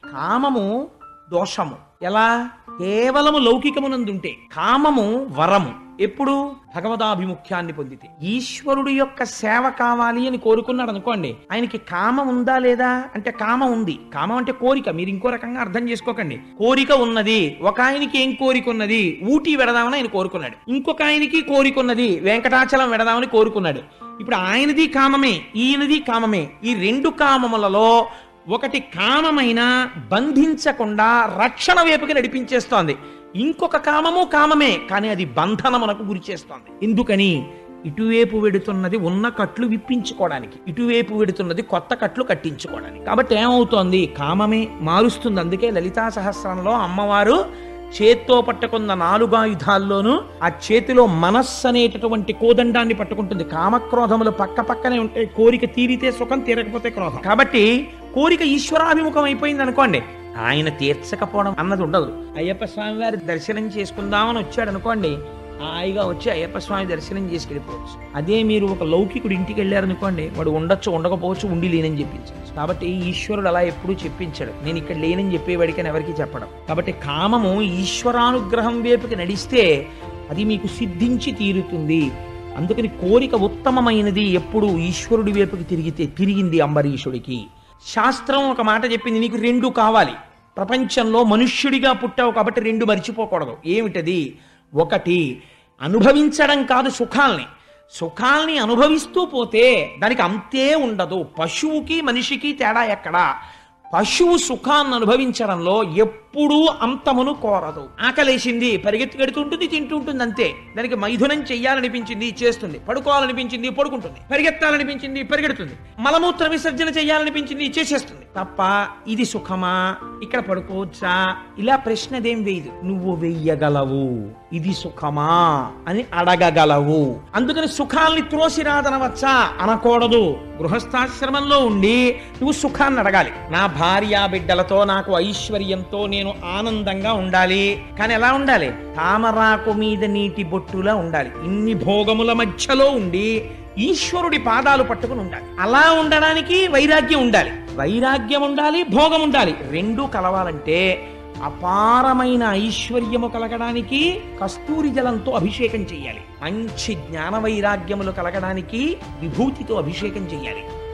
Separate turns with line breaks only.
కామము దోషము ఎలా కేవలము లౌకికమునందుంటే కామము వరము ఎప్పుడు భగవదాభిముఖ్యాన్ని పొందితే ఈశ్వరుడు యొక్క సేవ కావాలి అని కోరుకున్నాడు అనుకోండి ఆయనకి కామం ఉందా లేదా అంటే కామం ఉంది కామం అంటే కోరిక మీరు ఇంకో రకంగా అర్థం చేసుకోకండి కోరిక ఉన్నది ఒక ఆయనకి ఏం కోరిక ఉన్నది ఊటీ వెడదామని ఆయన కోరుకున్నాడు ఇంకొక ఆయనకి కోరిక ఉన్నది వెంకటాచలం వెడదామని కోరుకున్నాడు ఇప్పుడు ఆయనది కామమే ఈయనది కామమే ఈ రెండు కామములలో ఒకటి కామమైన బంధించకుండా రక్షణ వైపుకి నడిపించేస్తోంది ఇంకొక కామము కామమే కానీ అది బంధనమునకు గురి చేస్తోంది ఎందుకని ఇటువైపు వెడుతున్నది ఉన్న కట్లు విప్పించుకోవడానికి ఇటువైపు వెడుతున్నది కొత్త కట్లు కట్టించుకోవడానికి కాబట్టి ఏమవుతోంది కామమే మారుస్తుంది అందుకే లలితా సహస్రంలో అమ్మవారు చేత్తో పట్టుకున్న నాలుగాయుధాల్లోనూ ఆ చేతిలో మనస్సు అనేటటువంటి కోదండాన్ని పట్టుకుంటుంది కామక్రోధములు పక్క పక్కనే ఉంటాయి కోరిక తీరితే సుఖం తీరకపోతే క్రోధం కాబట్టి కోరిక ఈశ్వరాభిముఖం అయిపోయింది అనుకోండి ఆయన తీర్చకపోవడం అన్నది ఉండదు అయ్యప్ప స్వామి వారి దర్శనం చేసుకుందామని వచ్చాడు అనుకోండి హాయిగా వచ్చి అయ్యప్ప స్వామి దర్శనం చేసి వెళ్ళిపోవచ్చు అదే మీరు ఒక లౌకికుడు ఇంటికి వెళ్ళారనుకోండి వాడు ఉండొచ్చు ఉండకపోవచ్చు ఉండి లేనని చెప్పించవచ్చు కాబట్టి ఈశ్వరుడు అలా ఎప్పుడూ చెప్పించాడు నేను ఇక్కడ లేనని చెప్పేవాడికి అని ఎవరికి చెప్పడం కాబట్టి కామము ఈశ్వరానుగ్రహం వైపుకి నడిస్తే అది మీకు సిద్ధించి తీరుతుంది అందుకని కోరిక ఉత్తమమైనది ఎప్పుడు ఈశ్వరుడి వైపుకి తిరిగితే తిరిగింది అంబరీషుడికి శాస్త్రం ఒక మాట చెప్పింది నీకు రెండు కావాలి ప్రపంచంలో మనుష్యుడిగా పుట్టావు కాబట్టి రెండు మర్చిపోకూడదు ఏమిటది ఒకటి అనుభవించడం కాదు సుఖాల్ని సుఖాల్ని అనుభవిస్తూ పోతే దానికి అంతే ఉండదు పశువుకి మనిషికి తేడా ఎక్కడా పశువు సుఖాన్ని అనుభవించడంలో ఎప్పుడూ అంతమును కోరదు ఆకలేసింది పరిగెత్తుకెడుతుంటుంది తింటుంటుంది అంతే దానికి మైథునం చెయ్యాలనిపించింది చేస్తుంది పడుకోవాలనిపించింది పడుకుంటుంది పరిగెత్తాలనిపించింది పరిగెడుతుంది మలమూత్ర విసర్జన చేయాలనిపించింది చేసేస్తుంది తప్ప ఇది సుఖమా ఇక్కడ పడుకోవచ్చా ఇలా ప్రశ్నదేం వేయదు నువ్వు వెయ్యగలవు ఇది సుఖమా అని అడగగలవు అందుకని సుఖాల్ని త్రోసిరాదనవచ్చా అనకూడదు గృహస్థాశ్రమంలో ఉండి నువ్వు సుఖాన్ని అడగాలి నా భార్య బిడ్డలతో నాకు ఐశ్వర్యంతో నేను ఆనందంగా ఉండాలి కానీ ఎలా ఉండాలి తామరాకు మీద నీటి బొట్టులా ఉండాలి ఇన్ని భోగముల మధ్యలో ఉండి ఈశ్వరుడి పాదాలు పట్టుకుని ఉండాలి అలా ఉండడానికి వైరాగ్యం ఉండాలి వైరాగ్యం ఉండాలి భోగం ఉండాలి రెండూ కలవాలంటే అపారమైన ఐశ్వర్యము కలగడానికి కస్తూరి జలంతో అభిషేకం చెయ్యాలి మంచి జ్ఞాన వైరాగ్యములు కలగడానికి విభూతితో అభిషేకం చెయ్యాలి